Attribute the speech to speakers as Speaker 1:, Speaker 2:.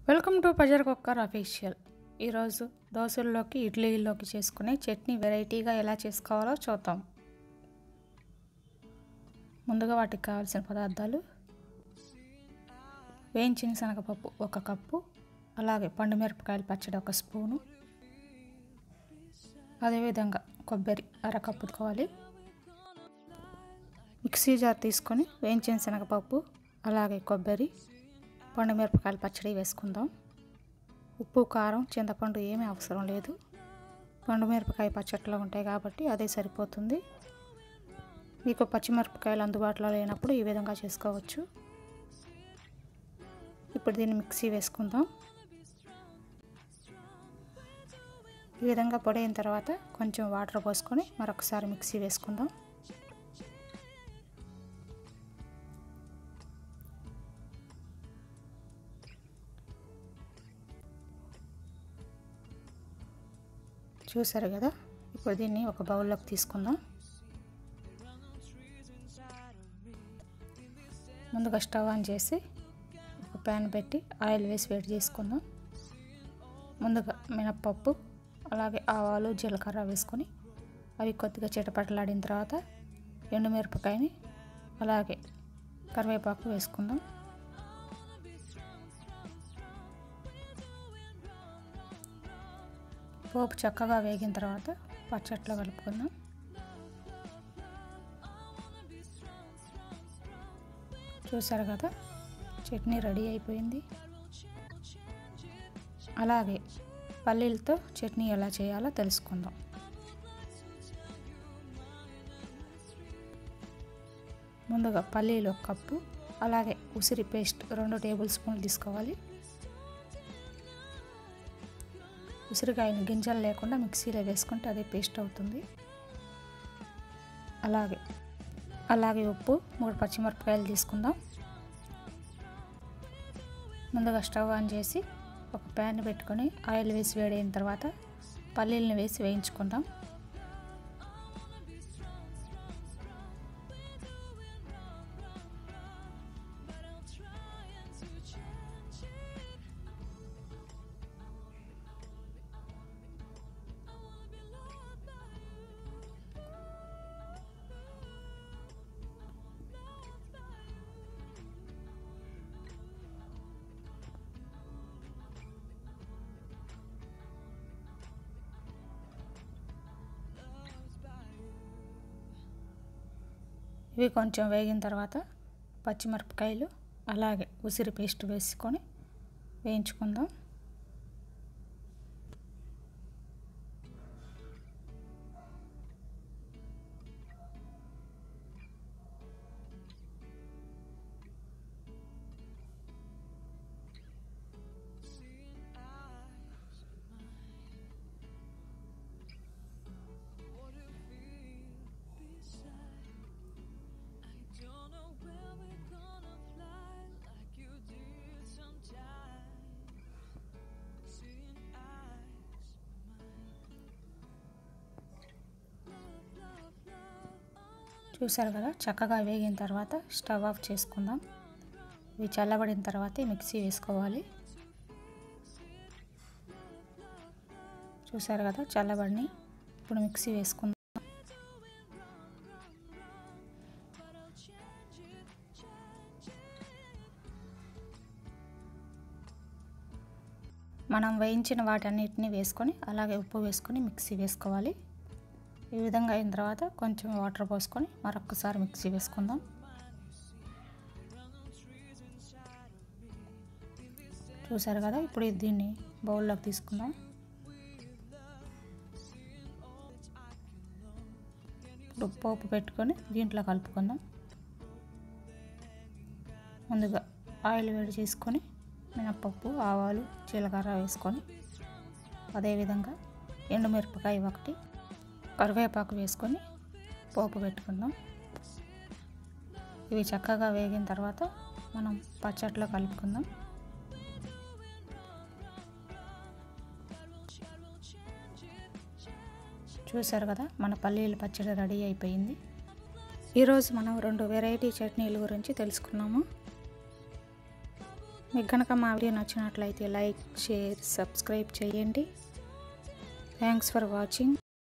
Speaker 1: welcome to pressure cooker official ఈరోజు దోశల్లోకి ఇడ్లీల్లోకి చేసుకునే చట్నీ వెరైటీగా ఎలా చేసుకోవాలో చూద్దాం ముందుగా వాటికి కావాల్సిన పదార్థాలు వేయించిన శనగపప్పు ఒక కప్పు అలాగే పండు మిరపకాయల పచ్చడి ఒక స్పూను అదేవిధంగా కొబ్బరి అరకప్పు కావాలి మిక్సీ జార్ తీసుకొని వేయించిన శనగపప్పు అలాగే కొబ్బరి పండు మిరపకాయల పచ్చడి వేసుకుందాం ఉప్పు కారం చింతపండు ఏమీ అవసరం లేదు పండు మిరపకాయ పచ్చట్లో ఉంటాయి కాబట్టి అదే సరిపోతుంది మీకు పచ్చిమిరపకాయలు అందుబాటులో లేనప్పుడు ఈ విధంగా చేసుకోవచ్చు ఇప్పుడు దీన్ని మిక్సీ వేసుకుందాం ఈ విధంగా పొడి అయిన తర్వాత కొంచెం వాటర్ పోసుకొని మరొకసారి మిక్సీ వేసుకుందాం చూసారు కదా ఇప్పుడు దీన్ని ఒక బౌల్లోకి తీసుకుందాం ముందుగా స్టవ్ ఆన్ చేసి ఒక ప్యాన్ పెట్టి ఆయిల్ వేసి వేడి చేసుకుందాం ముందుగా మినప్పప్పు అలాగే ఆవాలు జీలకర్ర వేసుకొని అవి కొద్దిగా చిటపటలాడిన తర్వాత ఎండుమిరపకాయని అలాగే కరివేపాకు వేసుకుందాం పోపు చక్కగా వేగిన తర్వాత పచ్చట్లో కలుపుకుందాం చూసారు కదా చట్నీ రెడీ అయిపోయింది అలాగే పల్లీలతో చట్నీ ఎలా చేయాలో తెలుసుకుందాం ముందుగా పల్లీలు ఒక కప్పు అలాగే ఉసిరి పేస్ట్ రెండు టేబుల్ స్పూన్లు తీసుకోవాలి ఉసిరికాయని గింజలు లేకుండా మిక్సీలో వేసుకుంటే అదే పేస్ట్ అవుతుంది అలాగే అలాగే ఉప్పు మూడు పచ్చిమిరపకాయలు తీసుకుందాం ముందుగా స్టవ్ ఆన్ చేసి ఒక ప్యాన్ పెట్టుకొని ఆయిల్ వేసి వేడైన తర్వాత పల్లీలను వేసి వేయించుకుందాం ఇవి కొంచెం వేగిన తర్వాత పచ్చిమిరపకాయలు అలాగే ఉసిరి పేస్ట్ వేసుకొని వేయించుకుందాం చూసారు కదా చక్కగా వేగిన తర్వాత స్టవ్ ఆఫ్ చేసుకుందాం ఇవి చల్లబడిన తర్వాత మిక్సీ వేసుకోవాలి చూసారు కదా చల్లబడిని ఇప్పుడు మిక్సీ వేసుకుందాం మనం వేయించిన వాటన్నిటిని వేసుకొని అలాగే ఉప్పు వేసుకొని మిక్సీ వేసుకోవాలి ఈ విధంగా అయిన తర్వాత కొంచెం వాటర్ పోసుకొని మరొకసారి మిక్సీ వేసుకుందాం చూసారు కదా ఇప్పుడు దీన్ని బౌల్లోకి తీసుకుందాం ఇప్పుడు పోపు పెట్టుకొని దీంట్లో కలుపుకుందాం ముందుగా ఆయిల్ వేడి చేసుకొని మినప్పప్పు ఆవాలు జీలకర్ర వేసుకొని అదేవిధంగా ఎండుమిరపకాయ ఒకటి కరివేపాకు వేసుకొని పోపు పెట్టుకుందాం ఇవి చక్కగా వేగిన తర్వాత మనం పచ్చట్లో కలుపుకుందాం చూసారు కదా మన పల్లీల పచ్చడి రెడీ అయిపోయింది ఈరోజు మనం రెండు వెరైటీ చట్నీల గురించి తెలుసుకున్నాము మీకు కనుక మా వీడియో నచ్చినట్లయితే లైక్ షేర్ సబ్స్క్రైబ్ చేయండి థ్యాంక్స్ ఫర్ వాచింగ్